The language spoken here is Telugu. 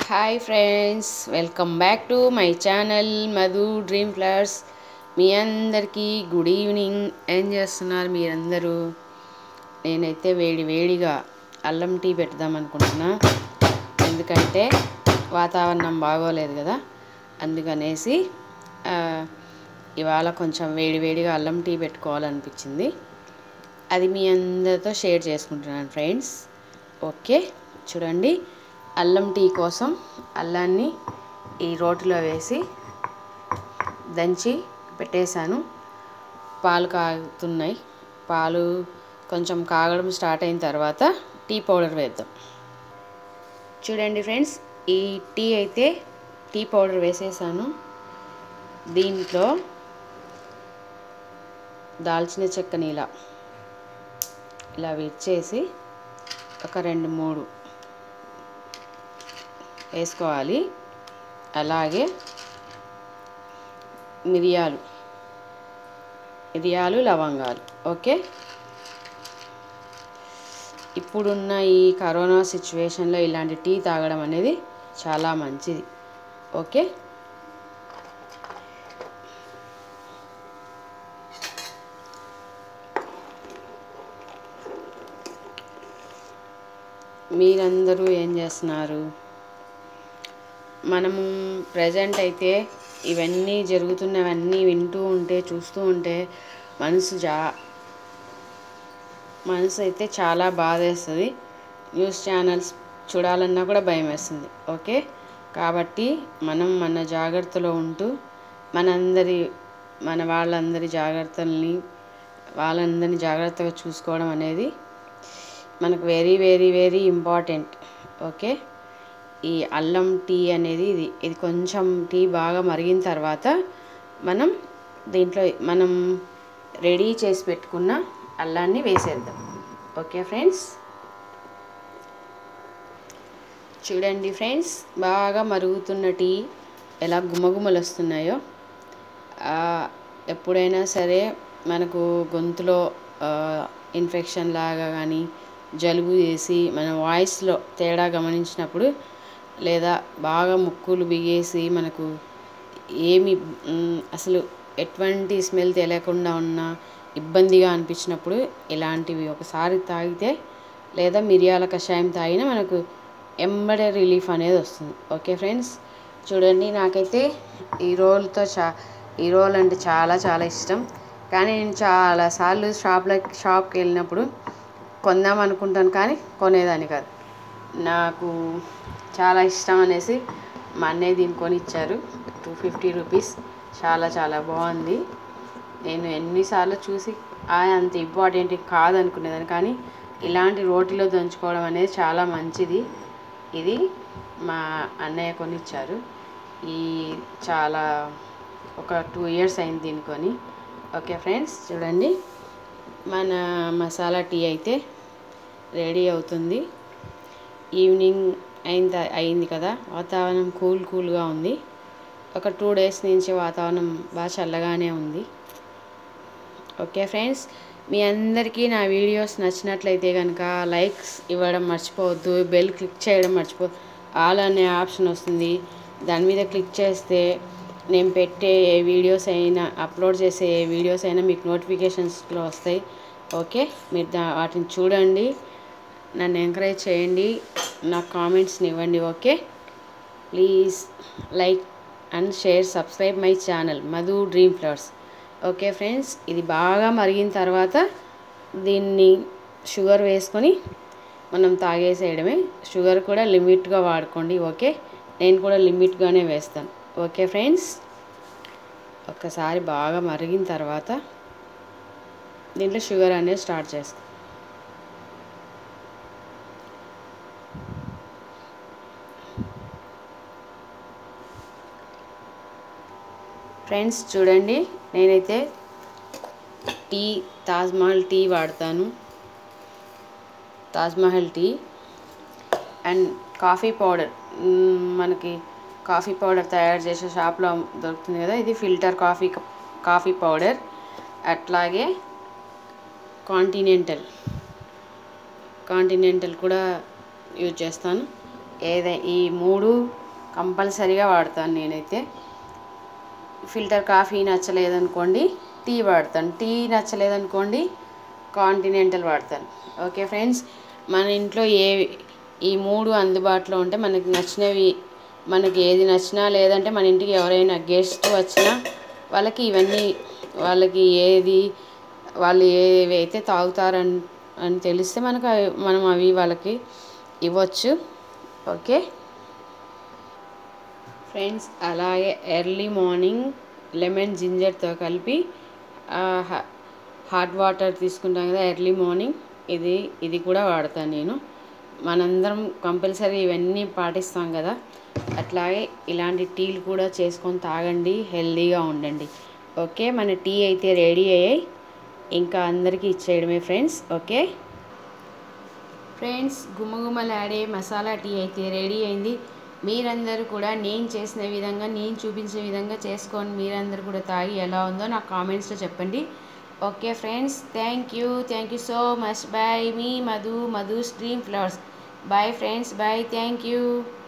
hi friends welcome back to my channel Madhu dream flowers మీ అందరికీ గుడ్ ఈవినింగ్ ఏం చేస్తున్నారు మీరందరూ నేనైతే వేడి వేడిగా అల్లం టీ పెడదాం అనుకుంటున్నా ఎందుకంటే వాతావరణం బాగోలేదు కదా అందుకనేసి ఆ, ఇవాళ కొంచెం వేడి వేడిగా అల్లం టీ పెట్టుకోవాలనిపించింది అది మీ అందరితో షేర్ చేసుకుంటున్నాను ఫ్రెండ్స్ ఓకే చూడండి అల్లం టీ కోసం అల్లాన్ని ఈ రోటిలో వేసి దంచి పెట్టేశాను పాలు కాగుతున్నాయి పాలు కొంచెం కాగడం స్టార్ట్ అయిన తర్వాత టీ పౌడర్ వేద్దాం చూడండి ఫ్రెండ్స్ ఈ టీ అయితే టీ పౌడర్ వేసేసాను దీంట్లో దాల్చిన చెక్కని ఇలా ఇలా విచ్చేసి ఒక రెండు మూడు వేసుకోవాలి అలాగే మిరియాలు మిరియాలు లవంగాలు ఓకే ఇప్పుడున్న ఈ కరోనా సిచ్యువేషన్లో ఇలాంటి టీ తాగడం అనేది చాలా మంచిది ఓకే మీరందరూ ఏం చేస్తున్నారు మనము ప్రజెంట్ అయితే ఇవన్నీ జరుగుతున్నవన్నీ వింటూ ఉంటే చూస్తూ ఉంటే మనసు జా మనసు అయితే చాలా బాధేస్తుంది న్యూస్ ఛానల్స్ చూడాలన్నా కూడా భయం వేస్తుంది ఓకే కాబట్టి మనం మన జాగ్రత్తలో ఉంటూ మనందరి మన వాళ్ళందరి జాగ్రత్తల్ని వాళ్ళందరినీ జాగ్రత్తగా చూసుకోవడం అనేది మనకు very very very important okay ఈ అల్లం టీ అనేది ఇది ఇది కొంచెం టీ బాగా మరిగిన తర్వాత మనం దీంట్లో మనం రెడీ చేసి పెట్టుకున్న అల్లాన్ని వేసేద్దాం ఓకే ఫ్రెండ్స్ చూడండి ఫ్రెండ్స్ బాగా మరుగుతున్న టీ ఎలా గుమగుమలు వస్తున్నాయో ఆ, ఎప్పుడైనా సరే మనకు గొంతులో ఇన్ఫెక్షన్ లాగా కానీ జలుబు చేసి మన వాయిస్లో తేడా గమనించినప్పుడు లేదా బాగా ముక్కులు బిగేసి మనకు ఏమి మ్, అసలు ఎటువంటి స్మెల్ తెలియకుండా ఉన్న ఇబ్బందిగా అనిపించినప్పుడు ఇలాంటివి ఒకసారి తాగితే లేదా మిరియాల కషాయం తాగినా మనకు ఎంబడే రిలీఫ్ అనేది వస్తుంది ఓకే ఫ్రెండ్స్ చూడండి నాకైతే ఈ రోల్తో చా ఈ రోల్ అంటే చాలా చాలా ఇష్టం కానీ నేను చాలాసార్లు షాప్లో షాప్కి వెళ్ళినప్పుడు కొందాం అనుకుంటాను కానీ కొనేదాన్ని కాదు నాకు చాలా ఇష్టం అనేసి మా అన్నయ్య దీన్ని కొనిచ్చారు టూ ఫిఫ్టీ రూపీస్ చాలా చాలా బాగుంది నేను ఎన్నిసార్లు చూసి ఆ అంత ఇంపార్టెంట్ కాదనుకునేదాన్ని కానీ ఇలాంటి రోటిలో దంచుకోవడం అనేది చాలా మంచిది ఇది మా అన్నయ్య కొనిచ్చారు ఈ చాలా ఒక టూ ఇయర్స్ అయింది దీన్ని కొని ఓకే ఫ్రెండ్స్ చూడండి మన మసాలా టీ అయితే రెడీ అవుతుంది ఈవినింగ్ అయిన అయింది కదా వాతావరణం కూల్ కూల్గా ఉంది ఒక టూ డేస్ నుంచి వాతావరణం బాగా చల్లగానే ఉంది ఓకే ఫ్రెండ్స్ మీ అందరికీ నా వీడియోస్ నచ్చినట్లయితే కనుక లైక్స్ ఇవ్వడం మర్చిపోవద్దు బెల్ క్లిక్ చేయడం మర్చిపో ఆల్ అనే ఆప్షన్ వస్తుంది దాని మీద క్లిక్ చేస్తే నేను పెట్టే ఏ వీడియోస్ అయినా అప్లోడ్ చేసే ఏ వీడియోస్ అయినా మీకు నోటిఫికేషన్స్లో వస్తాయి ఓకే మీరు దా వాటిని చూడండి నన్ను ఎంకరేజ్ చేయండి నాకు కామెంట్స్ని ఇవ్వండి okay please like and share subscribe my channel Madhu dream flowers okay friends ఇది బాగా మరిగిన తర్వాత దీన్ని షుగర్ వేసుకొని మనం తాగేసేయడమే షుగర్ కూడా లిమిట్గా వాడుకోండి ఓకే నేను కూడా లిమిట్గానే వేస్తాను ఓకే ఫ్రెండ్స్ ఒక్కసారి బాగా మరిగిన తర్వాత దీంట్లో షుగర్ అనేది స్టార్ట్ చేస్తాం ఫ్రెండ్స్ చూడండి నేనైతే టీ తాజ్మహల్ టీ వాడతాను Taj Mahal tea and coffee powder hmm, మనకి కాఫీ పౌడర్ తయారు చేసే షాప్లో దొరుకుతుంది కదా ఇది ఫిల్టర్ కాఫీ కాఫీ పౌడర్ అట్లాగే కాంటినెంటల్ కాంటినెంటల్ కూడా యూజ్ చేస్తాను ఏదై ఈ మూడు కంపల్సరీగా వాడతాను నేనైతే ఫిల్టర్ కాఫీ నచ్చలేదనుకోండి టీ వాడతాను టీ నచ్చలేదనుకోండి కాంటినెంటల్ వాడతాను ఓకే ఫ్రెండ్స్ మన ఇంట్లో ఏ ఈ మూడు అందుబాటులో ఉంటే మనకి నచ్చినవి మనకి ఏది నచ్చినా లేదంటే మన ఇంటికి ఎవరైనా గెస్ట్ వచ్చినా వాళ్ళకి ఇవన్నీ వాళ్ళకి ఏది వాళ్ళు ఏవి అయితే తాగుతారని అని తెలిస్తే మనకు అవి మనం అవి వాళ్ళకి ఇవ్వచ్చు ఓకే ఫ్రెండ్స్ అలాగే ఎర్లీ మార్నింగ్ లెమన్ జింజర్తో కలిపి హాట్ వాటర్ తీసుకుంటాం కదా ఎర్లీ మార్నింగ్ ఇది ఇది కూడా వాడతాను నేను మనందరం కంపల్సరీ ఇవన్నీ పాటిస్తాం కదా అట్లాగే ఇలాంటి టీలు కూడా చేసుకొని తాగండి హెల్దీగా ఉండండి ఓకే మన టీ అయితే రెడీ అయ్యాయి ఇంకా అందరికీ ఇచ్చేయడమే ఫ్రెండ్స్ ఓకే ఫ్రెండ్స్ గుమగుమలాడే మసాలా టీ అయితే రెడీ అయింది మీరందరూ కూడా నేను చేసిన విధంగా నేను చూపించిన విధంగా చేసుకొని మీరందరూ కూడా తాగి ఎలా ఉందో నాకు కామెంట్స్లో చెప్పండి okay friends thank you thank you so much bye మీ Madhu Madhu stream flowers bye friends bye thank you